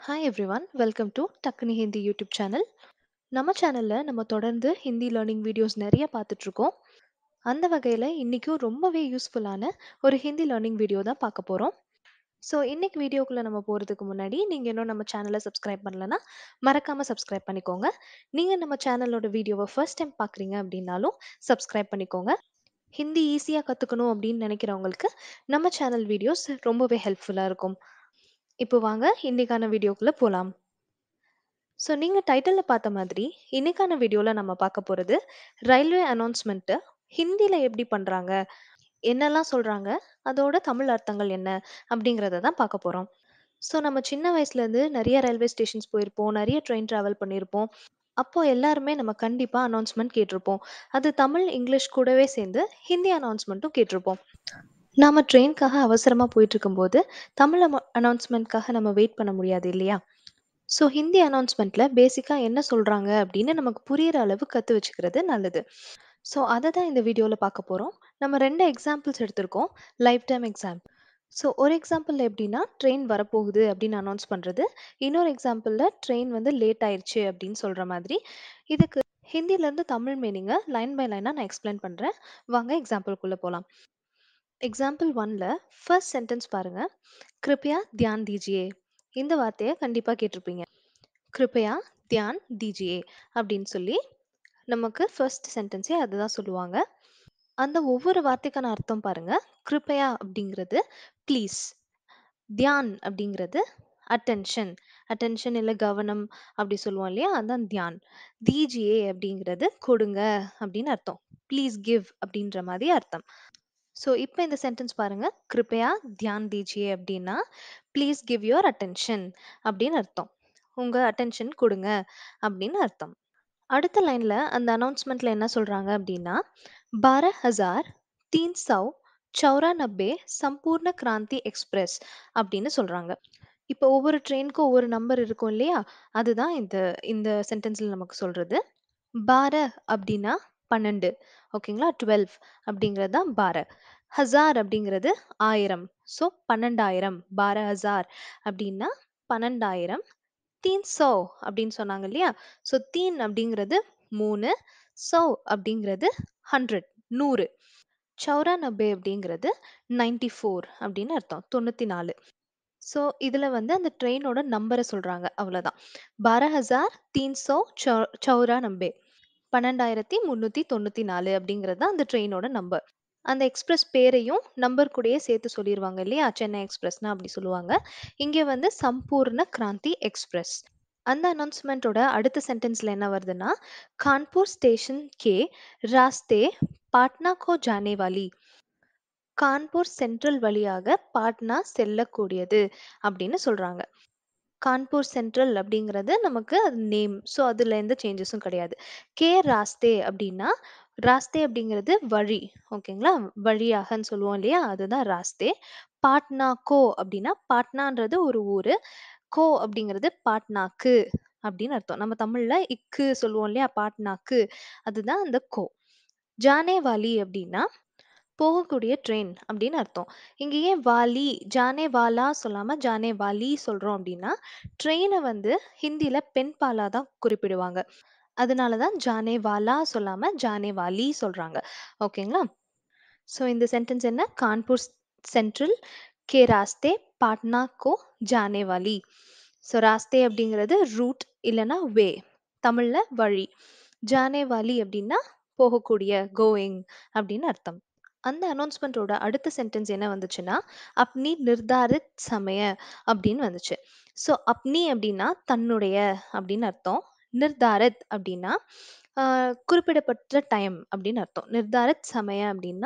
Hi everyone welcome to டக்குனி Hindi YouTube channel நம்ம சேனல்ல நம்ம தொடர்ந்து ஹிந்தி லேர்னிங் வீடியோஸ் நிறைய பார்த்துட்டு இருக்கோம் அந்த வகையில் இன்றைக்கும் ரொம்பவே யூஸ்ஃபுல்லான ஒரு ஹிந்தி லேர்னிங் வீடியோ தான் பார்க்க போகிறோம் ஸோ இன்னைக்கு வீடியோக்குள்ளே நம்ம போகிறதுக்கு முன்னாடி நீங்கள் இன்னும் நம்ம சேனலை சப்ஸ்கிரைப் பண்ணலன்னா மறக்காமல் சப்ஸ்கிரைப் பண்ணிக்கோங்க நீங்கள் நம்ம சேனலோட வீடியோவை ஃபர்ஸ்ட் டைம் பார்க்குறீங்க அப்படின்னாலும் சப்ஸ்கிரைப் பண்ணிக்கோங்க ஹிந்தி ஈஸியாக கற்றுக்கணும் அப்படின்னு நினைக்கிறவங்களுக்கு நம்ம சேனல் வீடியோஸ் ரொம்பவே ஹெல்ப்ஃபுல்லாக இருக்கும் இப்போ வாங்க இன்னைக்கான வீடியோக்குள்ளே போகலாம் ஸோ நீங்கள் டைட்டிலில் பார்த்த மாதிரி இன்னைக்கான வீடியோவில் நம்ம பார்க்க போகிறது ரயில்வே அனௌன்ஸ்மெண்ட்டு ஹிந்தியில் எப்படி பண்ணுறாங்க என்னெல்லாம் சொல்கிறாங்க அதோட தமிழ் அர்த்தங்கள் என்ன அப்படிங்கிறத தான் பார்க்க போகிறோம் ஸோ நம்ம சின்ன வயசுலேருந்து நிறைய ரயில்வே ஸ்டேஷன்ஸ் போயிருப்போம் நிறைய ட்ரெயின் ட்ராவல் பண்ணியிருப்போம் அப்போ எல்லாருமே நம்ம கண்டிப்பாக அனௌன்ஸ்மெண்ட் கேட்டிருப்போம் அது தமிழ் இங்கிலீஷ் கூடவே சேர்ந்து ஹிந்தி அனௌன்ஸ்மெண்ட்டும் கேட்டிருப்போம் நாம ட்ரெயின்க்காக அவசரமாக போயிட்டு இருக்கும்போது தமிழ் அனௌன்ஸ்மெண்ட்காக நம்ம வெயிட் பண்ண முடியாது இல்லையா ஸோ ஹிந்தி அனௌன்ஸ்மெண்ட்டில் பேசிக்காக என்ன சொல்கிறாங்க அப்படின்னு நமக்கு புரியிற அளவு கற்று வச்சுக்கிறது நல்லது ஸோ அதை தான் இந்த வீடியோவில் பார்க்க போகிறோம் நம்ம ரெண்டு எக்ஸாம்பிள்ஸ் எடுத்திருக்கோம் லைஃப் டைம் எக்ஸாம் ஸோ ஒரு எக்ஸாம்பிளில் எப்படின்னா ட்ரெயின் வரப்போகுது அப்படின்னு அனௌன்ஸ் பண்ணுறது இன்னொரு எக்ஸாம்பிளில் ட்ரெயின் வந்து லேட் ஆயிடுச்சு அப்படின்னு சொல்கிற மாதிரி இதுக்கு ஹிந்திலேருந்து தமிழ் மீனிங்கை லைன் பை லைனாக நான் எக்ஸ்பிளைன் பண்ணுறேன் வாங்க எக்ஸாம்பிள்குள்ளே போகலாம் எக்ஸாம்பிள் ஒன்ல ஃபர்ஸ்ட் சென்டென்ஸ் பாருங்க கிருப்பயா தியான் தீஜியே இந்த வார்த்தையை கண்டிப்பாக கேட்டிருப்பீங்க கிருப்பயா தியான் தீஜியே அப்படின்னு சொல்லி நமக்கு ஃபர்ஸ்ட் சென்டென்ஸே அதுதான் சொல்லுவாங்க அந்த ஒவ்வொரு வார்த்தைக்கான அர்த்தம் பாருங்க கிருப்பயா அப்படிங்கிறது ப்ளீஸ் தியான் அப்படிங்கிறது அட்டென்ஷன் அட்டென்ஷன் இல்லை கவனம் அப்படி சொல்லுவோம் இல்லையா அதான் தியான் தீஜியே அப்படிங்கிறது கொடுங்க அப்படின்னு அர்த்தம் ப்ளீஸ் கிவ் அப்படின்ற மாதிரி அர்த்தம் ஸோ இப்போ இந்த சென்டென்ஸ் பாருங்க கிருப்பயா தியான் தீஜியே அப்படின்னா ப்ளீஸ் கிவ் யுவர் அட்டென்ஷன் அப்படின்னு அர்த்தம் உங்க அட்டென்ஷன் கொடுங்க அப்படின்னு அர்த்தம் அடுத்த லைன்ல அந்த அனௌன்ஸ்மெண்ட்ல என்ன சொல்றாங்க அப்படின்னா பார ஹசார் தீன் சவ் சௌரா நப்பே சம்பூர்ண கிராந்தி எக்ஸ்பிரஸ் அப்படின்னு சொல்றாங்க இப்போ ஒவ்வொரு ட்ரெயினுக்கும் ஒவ்வொரு நம்பர் இருக்கும் இல்லையா அதுதான் இந்த இந்த சென்டென்ஸ்ல நமக்கு சொல்றது பார அப்படின்னா பன்னெண்டு ஓகேங்களா டுவெல் அப்படிங்கிறது தான் பார ஹசார் அப்படிங்கிறது ஆயிரம் ஸோ பன்னெண்டாயிரம் பார ஹசார் அப்படின்னா பன்னெண்டாயிரம் தீன் சோ அப்படின்னு சொன்னாங்க இல்லையா ஸோ தீன் அப்படிங்கிறது மூணு சோ அப்படிங்கிறது ஹண்ட்ரட் நூறு சௌரா நபே அப்படிங்கிறது நைன்டி ஃபோர் அப்படின்னு அர்த்தம் தொண்ணூற்றி நாலு ஸோ இதில் வந்து அந்த ட்ரெயினோட நம்பரை சொல்கிறாங்க அவ்வளோதான் பார ஹசார் தீன் சோ சௌரா நம்பே பன்னெண்டாயிரத்தி முந்நூற்றி தொண்ணூற்றி நாலு அப்படிங்கிறது தான் அந்த ட்ரெயினோட நம்பர் அந்த எக்ஸ்பிரஸ் பேரையும் நம்பர் கூடயே சேர்த்து சொல்லிடுவாங்க இல்லையா சென்னை எக்ஸ்பிரஸ்னா அப்படி சொல்லுவாங்க இங்கே வந்து சம்பூர்ண கிராந்தி எக்ஸ்பிரஸ் அந்த அனௌன்ஸ்மெண்ட்டோட அடுத்த சென்டென்ஸ்ல என்ன வருதுன்னா கான்பூர் ஸ்டேஷன் கே ராஸ்தே பாட்னா கோ ஜானே வாலி கான்பூர் சென்ட்ரல் வழியாக பாட்னா செல்லக்கூடியது அப்படின்னு சொல்றாங்க கான்பூர் சென்ட்ரல் அப்படிங்கிறது நமக்கு அது நேம் ஸோ அதில் எந்த சேஞ்சஸும் கிடையாது கே ராஸ்தே அப்படின்னா ராஸ்தே அப்படிங்கிறது வழி ஓகேங்களா வழியாகன்னு சொல்லுவோம் இல்லையா அதுதான் ராஸ்தே பாட்னா கோ அப்படின்னா பாட்னான்றது ஒரு ஊர் கோ அப்படிங்கிறது பாட்னாக்கு அப்படின்னு அர்த்தம் நம்ம தமிழ்ல இக்கு சொல்லுவோம் இல்லையா பாட்னாக்கு அதுதான் அந்த கோ ஜானே வாலி அப்படின்னா போகக்கூடிய ட்ரெயின் அப்படின்னு அர்த்தம் இங்க ஏன் வாலி ஜானே வாலா சொல்லாம ஜானே வாலி சொல்றோம் அப்படின்னா ட்ரெயினை வந்து ஹிந்தில பெண் பாலா தான் குறிப்பிடுவாங்க அதனால தான் ஜானே வாலா சொல்லாம ஜானே வாலி சொல்றாங்க ஓகேங்களா ஸோ இந்த சென்டென்ஸ் என்ன கான்பூர் சென்ட்ரல் கே ராஸ்தே பாட்னா கோ ஜானே வாலி ஸோ ராஸ்தே அப்படிங்கிறது ரூட் இல்லைன்னா வே தமிழ்ல வழி ஜானே வாலி அப்படின்னா போகக்கூடிய கோயிங் அப்படின்னு அர்த்தம் அந்த அனௌன்ஸ்மெண்ட்டோட அடுத்த சென்டென்ஸ் என்ன வந்துச்சுன்னா அப்னி நிர்தாரித் சமய அப்படின்னு வந்துச்சு ஸோ அப்னி அப்படின்னா தன்னுடைய அப்படின்னு அர்த்தம் நிர்தாரித் அப்படின்னா குறிப்பிடப்பட்ட டைம் அப்படின்னு அர்த்தம் நிர்தாரித் சமய அப்படின்னா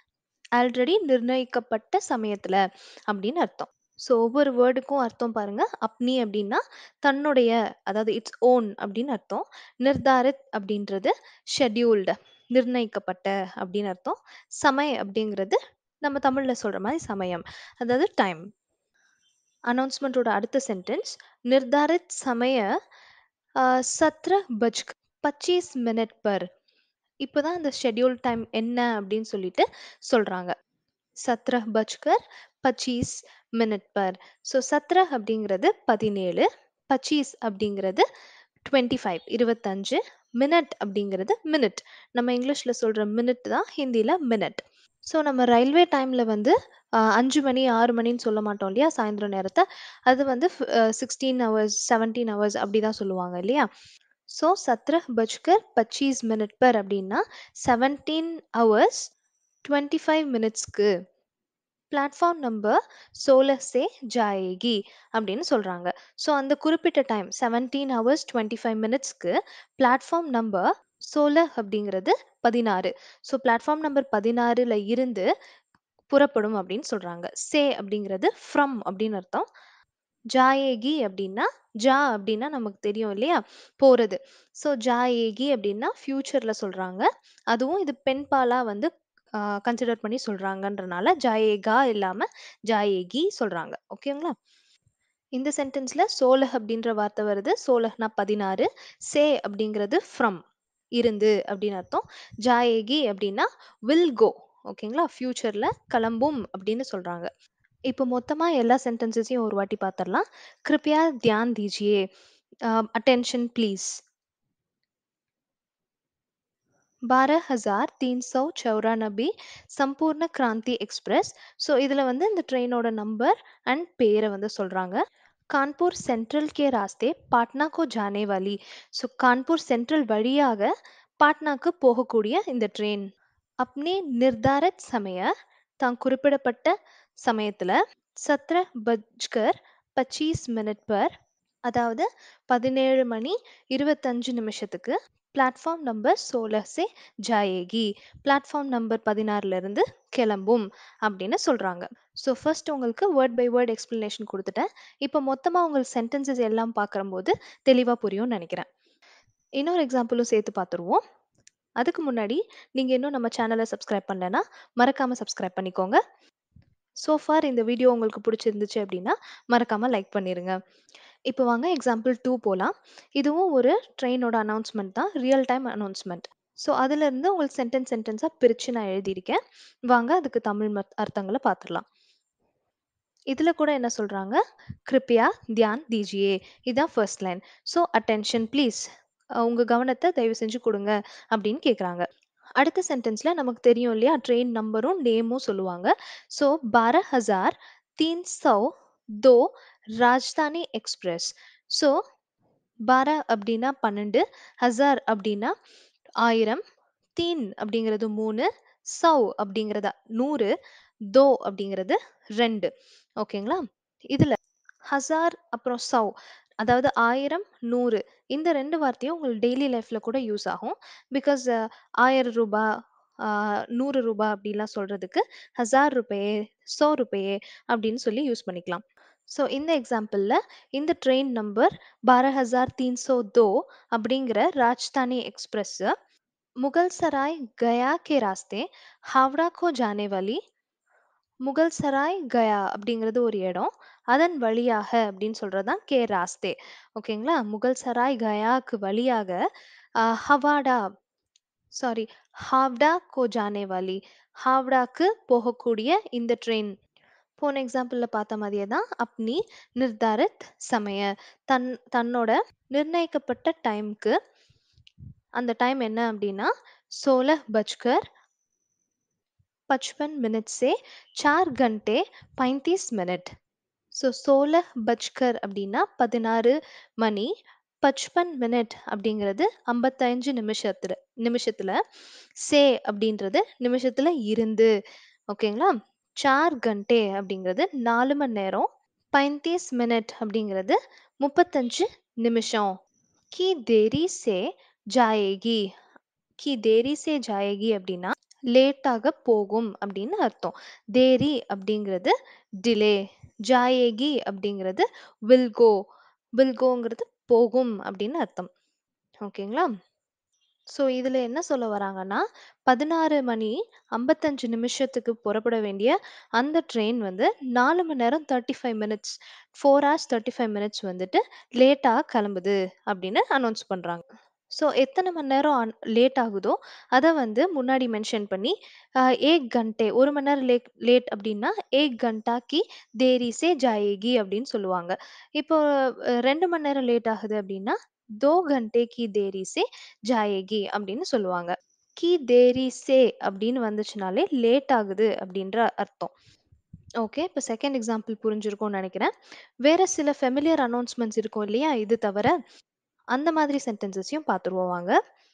ஆல்ரெடி நிர்ணயிக்கப்பட்ட சமயத்துல அப்படின்னு அர்த்தம் ஸோ ஒவ்வொரு வேர்டுக்கும் அர்த்தம் பாருங்க அப்னி அப்படின்னா தன்னுடைய அதாவது இட்ஸ் ஓன் அப்படின்னு அர்த்தம் நிர்தாரித் அப்படின்றது ஷெட்யூல்டு நிர்ணயிக்கப்பட்ட அப்படின்னு அர்த்தம் சமய அப்படிங்கிறது நம்ம தமிழ்ல சொல்ற மாதிரி சமயம் அதாவது டைம் அனௌன்ஸ்மெண்ட்டோட அடுத்த சென்டென்ஸ் நிர்தாரித் சமய சத்ர பஜ் பச்சீஸ் மினிட் பர் இப்போதான் அந்த ஷெட்யூல் டைம் என்ன அப்படின்னு சொல்லிட்டு சொல்றாங்க சத்ரஹ் பஜ்கர் பச்சீஸ் மினிட் பர் ஸோ சத்ரஹ் அப்படிங்கிறது பதினேழு பச்சீஸ் அப்படிங்கிறது 25 25 மினிட் அப்படிங்கிறது மினிட் நம்ம இங்கிலீஷ்ல சொல்ற மினிட் தான் ஹிந்தியில மினிட் ஸோ நம்ம ரயில்வே டைம்ல வந்து அஹ், அஞ்சு மணி ஆறு மணின்னு சொல்ல மாட்டோம் இல்லையா சாயந்தரம் நேரத்தை அது வந்து சிக்ஸ்டீன் ஹவர்ஸ் செவன்டீன் ஹவர்ஸ் அப்படி தான் சொல்லுவாங்க இல்லையா ஸோ சத்ரஹ் பஜ்கர் பச்சீஸ் மினிட் பர் அப்படின்னா செவன்டீன் ஹவர்ஸ் டுவெண்ட்டி ஃபைவ் மினிட்ஸ்க்கு பிளாட்ஃபார்ம் நம்பர் சோலர் சே ஜாயேகி அப்படின்னு சொல்கிறாங்க ஸோ அந்த குறிப்பிட்ட time seventeen hours twenty five மினிட்ஸ்க்கு பிளாட்ஃபார்ம் நம்பர் சோலர் அப்படிங்கிறது பதினாறு ஸோ பிளாட்ஃபார்ம் நம்பர் பதினாறுல இருந்து புறப்படும் அப்படின்னு சொல்கிறாங்க சே அப்படிங்கிறது ஃப்ரம் அப்படின்னு அர்த்தம் ஜாயேகி அப்படின்னா ஜா அப்படின்னா நமக்கு தெரியும் இல்லையா போறது ஸோ ஜாயேகி அப்படின்னா ஃபியூச்சர்ல சொல்றாங்க அதுவும் இது பெண் பாலா வந்து கன்சிடர் பண்ணி சொல்றாங்கன்றனால ஜாயேகா இல்லாம ஜாயேகி சொல்றாங்க ஓகேங்களா இந்த சென்டென்ஸ்ல சோலஹ் அப்படின்ற வார்த்தை வருது சோலஹ்னா பதினாறு சே அப்படிங்கிறது ஃப்ரம் இருந்து அப்படின்னு அர்த்தம் ஜாயேகி அப்படின்னா வில் கோ ஓகேங்களா ஃபியூச்சர்ல கிளம்பும் அப்படின்னு சொல்றாங்க இப்போ மொத்தமா எல்லா சென்டென்சஸையும் ஒரு வாட்டி பார்த்துடலாம் கிருப்பயா தியான் தீஜியே அட்டென்ஷன் ப்ளீஸ் பாரह हजार तीन सौ चौरानबे சம்பூர்ண கிராந்தி எக்ஸ்பிரஸ் ஸோ இதில் வந்து இந்த ட்ரெயினோட நம்பர் அண்ட் பேரை வந்து சொல்கிறாங்க கான்பூர் சென்ட்ரல் கே ராஸ்தே பாட்னா கோ ஜானே வாலி ஸோ கான்பூர் சென்ட்ரல் வழியாக பாட்னாக்கு போகக்கூடிய இந்த ட்ரெயின் அப்னே நிர்தாரித் சமய தான் குறிப்பிடப்பட்ட சமயத்தில் சத்ர பஜ்கர் பச்சீஸ் மினிட் பர் அதாவது பதினேழு மணி இருபத்தஞ்சு நிமிஷத்துக்கு பிளாட்ஃபார்ம் நம்பர் சோலர் சே ஜாயேகி பிளாட்ஃபார்ம் நம்பர் பதினாறுல இருந்து கிளம்பும் அப்படின்னு சொல்றாங்க ஸோ ஃபர்ஸ்ட் உங்களுக்கு வேர்ட் பை வேர்ட் எக்ஸ்பிளனேஷன் கொடுத்துட்டேன் இப்போ மொத்தமாக உங்களுக்கு சென்டென்சஸ் எல்லாம் பார்க்கும்போது தெளிவாக புரியும்னு நினைக்கிறேன் இன்னொரு எக்ஸாம்பிளும் சேர்த்து பார்த்துருவோம் அதுக்கு முன்னாடி நீங்கள் இன்னும் நம்ம சேனலை சப்ஸ்கிரைப் பண்ணலைன்னா மறக்காமல் சப்ஸ்கிரைப் பண்ணிக்கோங்க ஸோ ஃபார் இந்த வீடியோ உங்களுக்கு பிடிச்சிருந்துச்சு அப்படின்னா மறக்காமல் லைக் பண்ணிடுங்க இப்போ வாங்க எக்ஸாம்பிள் டூ போகலாம் இதுவும் ஒரு ட்ரெயினோட அனௌன்ஸ்மெண்ட் தான் ரியல் டைம் அனௌன்ஸ்மெண்ட் ஸோ அதுலேருந்து உங்களுக்கு சென்டென்ஸ் சென்டென்ஸாக பிரித்து நான் எழுதியிருக்கேன் வாங்க அதுக்கு தமிழ் மத் அர்த்தங்களை பார்த்துடலாம் இதில் கூட என்ன சொல்கிறாங்க கிருப்பியா தியான் தீஜியே இதுதான் first line so attention please உங்கள் கவனத்தை தயவு செஞ்சு கொடுங்க அப்படின்னு கேட்குறாங்க அடுத்த சென்டென்ஸில் நமக்கு தெரியும் இல்லையா ட்ரெயின் நம்பரும் நேமும் சொல்லுவாங்க ஸோ பார ஹசார் தீன் சௌ தோ ராஜ்தானி எக்ஸ்பிரஸ் ஸோ பார அப்படின்னா பன்னெண்டு ஹசார் அப்படின்னா ஆயிரம் தீன் அப்படிங்கிறது மூணு சௌ அப்படிங்கிறத நூறு தோ அப்படிங்கிறது ரெண்டு ஓகேங்களா இதில் ஹசார் அப்புறம் சௌ அதாவது ஆயிரம் நூறு இந்த ரெண்டு வார்த்தையும் உங்களுக்கு டெய்லி லைஃப்பில் கூட யூஸ் ஆகும் பிகாஸ் ஆயிரம் ரூபாய் நூறு ரூபாய் அப்படிலாம் சொல்கிறதுக்கு ஹசார் ருபையே சோ ருபையே அப்படின்னு சொல்லி யூஸ் பண்ணிக்கலாம் ஸோ இந்த எக்ஸாம்பிளில் இந்த ட்ரெயின் நம்பர் பார ஹசார் தீன் சோ தோ அப்படிங்கிற ராஜ்தானி எக்ஸ்பிரஸ் मुगल सराय गया के रास्ते हावड़ा को जाने वाली முகல் சராய் கயா அப்படிங்கிறது ஒரு இடம் அதன் வழியாக அப்படின்னு சொல்றது தான் கே ராஸ்தே ஓகேங்களா முகல் சராய் கயாக்கு வழியாக ஆஹ், ஹவாடா சாரி ஹாவ்டா கோ ஜானே வாலி ஹாவ்டாக்கு போகக்கூடிய இந்த ட்ரெயின் போன எக்ஸாம்பிளில் பார்த்த மாதிரியே தான் அப்னி நிர்தாரித் சமய தன் தன்னோட நிர்ணயிக்கப்பட்ட டைம்க்கு அந்த டைம் என்ன அப்படின்னா सोलह बजकर पचपन मिनट से चार घंटे पैंतीस मिनट ஸோ சோலஹ் பஜ்கர் அப்படின்னா பதினாறு மணி பச்பன் மினிட் அப்படிங்கிறது ஐம்பத்தஞ்சு நிமிஷத்துல நிமிஷத்துல சே அப்படின்றது நிமிஷத்துல இருந்து ஓகேங்களா சார் கண்டே அப்படிங்கிறது நாலு மணி நேரம் பைந்தீஸ் மினிட் அப்படிங்கிறது முப்பத்தஞ்சு நிமிஷம் கி தேரி சே ஜாயேகி கி தேரி சே ஜாயேகி அப்படின்னா லேட்டாக போகும் அப்படின்னு அர்த்தம் தேரி அப்படிங்கிறது டிலே ஜாயேகி அப்படிங்கிறது வில் கோ வில் கோங்கிறது போகும் அப்படின்னு அர்த்தம் ஓகேங்களா ஸோ இதில் என்ன சொல்ல வராங்கன்னா பதினாறு மணி ஐம்பத்தஞ்சு நிமிஷத்துக்கு புறப்பட வேண்டிய அந்த ட்ரெயின் வந்து நாலு மணி நேரம் thirty five minutes four hours thirty five minutes வந்துட்டு லேட்டாக கிளம்புது அப்படின்னு அனௌன்ஸ் பண்ணுறாங்க ஸோ எத்தன மணி நேரம் ஆன் லேட் ஆகுதோ, அத வந்து முன்னாடி மென்ஷன் பண்ணி, அ 1 घंटे 1 மணி நேரம் லேட் லேட் அப்டின்னா, 1 घंटा की देरी से जाएगी அப்டின்னு சொல்லுவாங்க. இப்போ அ 2 மணி நேரம் லேட் ஆகுது அப்டின்னா, 2 घंटे की देरी से जाएगी அப்டின்னு சொல்லுவாங்க. की देरी से அப்டின்னு வந்துச்சுனாலே லேட் ஆகுது அப்டின்ற அர்த்தம். ஓகே. இப்ப செகண்ட் எக்ஸாம்பிள் புரிஞ்சிருக்கும்னு நெனைக்கிறேன். வேற சில ஃபெமிலியர் அனவுன்ஸ்மென்ட்ஸ் இருக்கும் இல்லையா? இது தவிர, அந்த மாதிரி சென்டென்ஸஸையும் பார்த்துருவோம் வாங்க.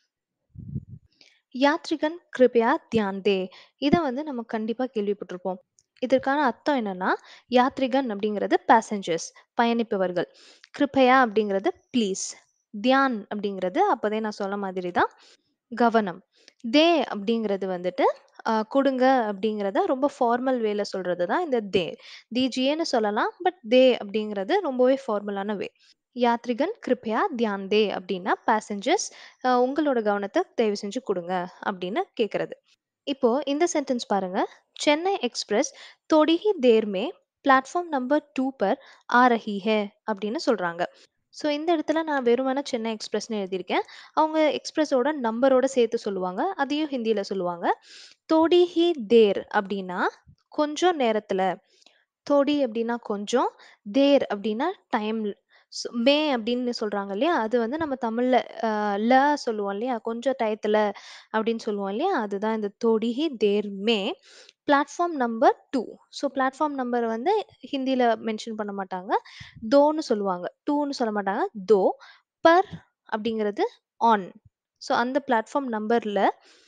யாத்ரிகன் கிருபயா தியான் தே. இத வந்து நம்ம கண்டிப்பா கேள்விப்பட்டிருப்போம். இதற்கான அர்த்தம் என்னன்னா, யாத்ரிகன் அப்டிங்கிறது பேசஞ்சர்ஸ் பயணிப்பவர்கள். கிருபயா அப்டிங்கிறது ப்ளீஸ். தியான் அப்டிங்கிறது அப்பவே நான் சொன்ன மாதிரி தான் கவனம். தே அப்டிங்கிறது வந்துட்டு அ குடுங்க அப்டிங்கிறத ரொம்ப ஃபார்மல் வேல சொல்றது தான் இந்த தே. தீஜியேன்னு சொல்லலாம். பட் தே அப்டிங்கிறது ரொம்பவே ஃபார்மலான வே. யாத்ரிகன் கிருபயா தியான் தே அப்டின்னா பேசஞ்சர்ஸ் அ உங்களோட கவனத்த தயவு செஞ்சு குடுங்க அப்டின்னு கேட்கறது. இப்போ இந்த சென்டென்ஸ் பாருங்க. சென்னை எக்ஸ்பிரஸ் थोड़ी ही देर में प्लेटफ़ॉर्म नंबर 2 पर आ रही है அப்டின்னு சொல்றாங்க. ஸோ இந்த இடத்துல நான் வெறுமனே சென்னை எக்ஸ்பிரஸ்ன்னு எழுதியிருக்கேன். அவங்க எக்ஸ்பிரஸோட நம்பரோட சேர்த்து சொல்லுவாங்க. அதையும் ஹிந்தியில சொல்லுவாங்க. थोड़ी ही देर அப்டின்னா கொஞ்சம் நேரத்துல. थोड़ी அப்டின்னா கொஞ்சம், தேர் அப்டின்னா டைம். ஸ் மே அப்டின்னு சொல்றாங்க இல்லையா? அது வந்து நம்ம தமிழ்ல அ ல சொல்லுவோம் இல்லையா? கொஞ்சம் டயத்துல அப்டின்னு சொல்லுவோம் இல்லையா? அதுதான் இந்த थोड़ी ही देर में platform number 2. So platform number வந்து ஹிந்தியில மென்ஷன் பண்ண மாட்டாங்க. தோன்னு சொல்லுவாங்க. 2ன்னு சொல்ல மாட்டாங்க. தோ. பர் அப்டிங்கிறது ஆன். ஸோ அந்த பிளாட்ஃபார்ம் நம்பர்ல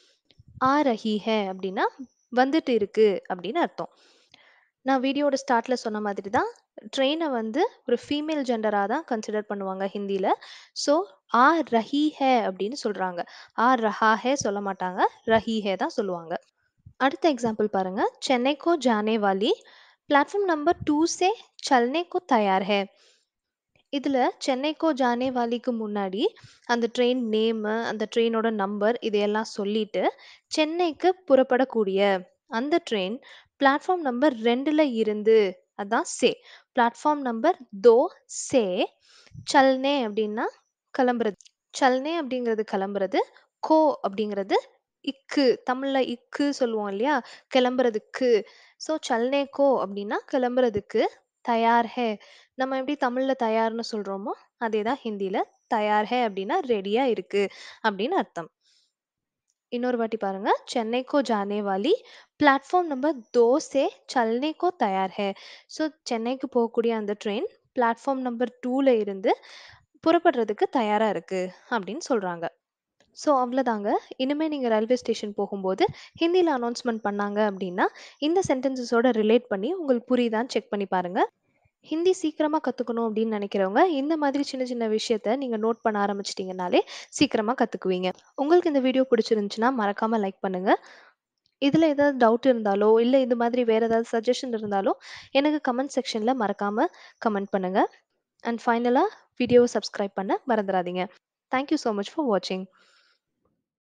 ஆ ரஹி ஹை அப்டின்னா வந்துட்டு இருக்கு அப்டின்னு அர்த்தம். நான் வீடியோட ஸ்டார்ட்ல சொன்ன மாதிரி தான் ட்ரெயின வந்து ஒரு ஃபீமேல் ஜெண்டரா தான் கன்சிடர் பண்ணுவாங்க ஹிந்தியில. ஸோ ஆ ரஹி ஹை அப்டின்னு சொல்றாங்க. ஆ ரஹா ஹை சொல்ல மாட்டாங்க. ரஹி ஹை தான் சொல்லுவாங்க. அடுத்த எக்ஸாம்பிள் பாருங்க. சென்னை को जाने वाली प्लेटफ़ॉर्म नंबर 2 से चलने को तैयार है. இதுல சென்னை को जाने वालीக்கு முன்னாடி அந்த ட்ரெயின் நேமு, அந்த ட்ரெயினோட நம்பர் இதையெல்லாம் சொல்லிட்டு, சென்னைக்கு புறப்படக்கூடிய அந்த ட்ரெயின் பிளாட்ஃபார்ம் நம்பர் 2ல இருந்து அதான் சே. பிளாட்ஃபார்ம் நம்பர் 2 से चलने அப்டின்னா கிளம்புறது. चलने அப்டிங்கிறது கிளம்புறது. को அப்டிங்கிறது இக்கு. தமிழ்ல இக்கு சொல்லுவோம் இல்லையா? கிளம்புறதுக்கு. ஸோ चलने को அப்டின்னா கிளம்புறதுக்கு தயார் है. நம்ம எப்படி தமிழ்ல தயார்ன்னு சொல்றோமோ, அதே தான் ஹிந்தியில தயார் है அப்டின்னா ரெடியா இருக்கு அப்டின்னு அர்த்தம். இன்னொரு வாட்டி பாருங்க. சென்னை को जाने वाली प्लेटफ़ॉर्म नंबर 2 से चलने को तैयार है. ஸோ சென்னைக்கு போகக்கூடிய அந்த ட்ரெயின் பிளாட்ஃபார்ம் நம்பர் 2ல இருந்து புறப்படுறதுக்கு தயாரா இருக்கு அப்டின்னு சொல்றாங்க. ஸோ அவ்வளதாங்க. இனிமே நீங்க ரயில்வே ஸ்டேஷன் போகும்போது ஹிந்தியில அனவுன்ஸ்மென்ட் பண்ணாங்க அப்டின்னா, இந்த சென்டென்ஸஸோட ரிலேட் பண்ணி உங்களுக்கு புரியுதான்னு செக் பண்ணி பாருங்க. ஹிந்தி சீக்கிரமா கத்துக்கணும் அப்டின்னு நெனைக்கிறவங்க, இந்த மாதிரி சின்ன சின்ன விஷயத்த நீங்க நோட் பண்ண ஆரம்பிச்சுட்டீங்கனாலே சீக்கிரமா கத்துக்குவீங்க. உங்களுக்கு இந்த வீடியோ பிடிச்சிருந்துச்சுன்னா மறக்காம லைக் பண்ணுங்க. இதுல ஏதாவது டவுட் இருந்தாலோ, இல்ல இது மாதிரி வேற ஏதாவது சஜஷன் இருந்தாலோ, எனக்கு கமெண்ட் செக்ஷன்ல மறக்காம கமெண்ட் பண்ணுங்க. அண்ட் ஃபைனலா வீடியோவ சப்ஸ்கிரைப் பண்ண மறந்துறாதீங்க. Thank you so much for வாட்சிங்.